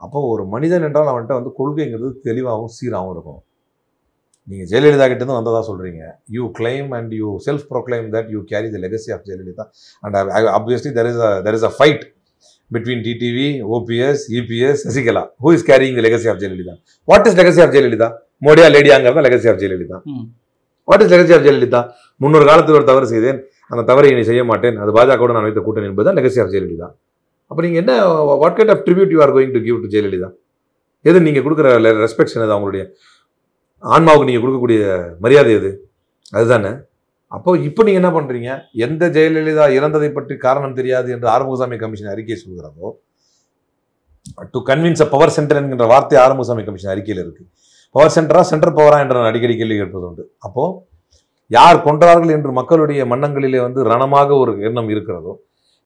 அப்போ ஒரு மனிதன் என்றால் அவன்கிட்ட வந்து கொள்கைங்கிறது தெளிவாகவும் சீராகவும் இருக்கும் நீங்கள் ஜெயலலிதா கிட்டேருந்து வந்ததா சொல்கிறீங்க you claim and you self proclaim that you carry the legacy of Jayalalithaa and obviously there is a there is a fight between TTV OPS EPS Sasikala who is carrying the legacy of Jayalalithaa what is legacy of Jayalalithaa மோடியா லேடியாங்கிறத legacy of Jayalalithaa ம். What is legacy of Jayalalithaa முன்னொரு காலத்தில் ஒரு தவறு செய்தேன் அந்த தவறை இனி செய்ய மாட்டேன் அது பாஜகவோட நான் வைத்த கூட்டணி என்பது தான் லெகசி ஆஃப் ஜெயலலிதா அப்போ நீங்கள் என்ன what kind of tribute you are going to give to Jayalalithaa எது நீங்கள் கொடுக்குற ரெஸ்பெக்ஷன் அது அவங்களுடைய ஆன்மாவுக்கு நீங்கள் கொடுக்கக்கூடிய மரியாதை எது அதுதானே அப்போ இப்போ நீங்கள் என்ன பண்ணுறீங்க எந்த ஜெயலலிதா இறந்ததை பற்றி காரணம் தெரியாது என்று ஆறுமுகசாமி கமிஷன் அறிக்கை சொல்கிறதோ to convince a power centre என்கின்ற வார்த்தை ஆறுமுகசாமி கமிஷன் அறிக்கையில் இருக்கு பவர் சென்டரா சென்டர் பவரா என்று நான் அடிக்கடி கேள்வி கேட்பது உண்டு அப்போ யார் கொன்றார்கள் என்று மக்களுடைய மன்னங்களிலே வந்து ரணமாக ஒரு எண்ணம் இருக்கிறதோ